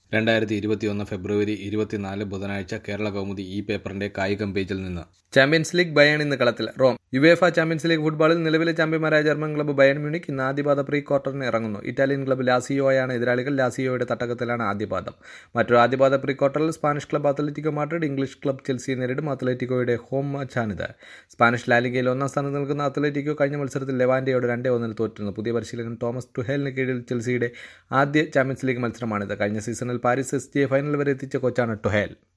രണ്ടായിരത്തി ഇരുപത്തിയൊന്ന് ഫെബ്രുവരി ഇരുപത്തിനാല് ബുധനാഴ്ച കേരള കൗമുദി ഈ പേപ്പറിന്റെ കായികം പേജിൽ നിന്ന് ചാമ്പ്യൻസ് ലീഗ് ബയൺ ഇന്ന് കളത്തിൽ റോം യുവേഫ ചാമ്പ്യൻസ് ലീഗ് ഫുട്ബോളിൽ നിലവിലെ ചാമ്പ്യന്മാരായ ജർമ്മൻ ക്ലബ്ബ് ബയൺ മ്യൂണിക് ഇന്ന് ആദ്യപാദ പ്രീ ക്വാർട്ടറിന് ഇറങ്ങുന്നു ഇറ്റാലിയൻ ക്ലബ്ബ് ലാസിയോയാണ് എതിരാളികൾ ലാസിയോയുടെ തട്ടകത്തിലാണ് ആദ്യപാദം മറ്റൊരു ആദ്യപാദ പ്രീ ക്വാർട്ടറിൽ Spanish club Atletico Madrid English club ചെൽസിയെ നേരിടും അത്ലറ്റിക്കോയുടെ ഹോം മാച്ചാണിത് സ്പാനിഷ് ലാലിഗയിൽ ഒന്നാം സ്ഥാനത്ത് നിൽക്കുന്ന അത്ലറ്റിക്കോ കഴിഞ്ഞ മത്സരത്തിൽ ലെവാൻഡയോട് രണ്ടേ ഒന്നിൽ തോറ്റിരുന്നു പുതിയ പരിശീലകൻ തോമസ് ടുഹേലിന് കീഴിൽ ചെൽസിയുടെ ആദ്യ ചാമ്പ്യൻസ് ലീഗ് മത്സരമാണിത് കഴിഞ്ഞ സീസണിൽ പാരീസ് എസ് ജിയെ ഫൈനൽ വരെ എത്തിച്ച കോച്ചാണ് ടുഹേൽ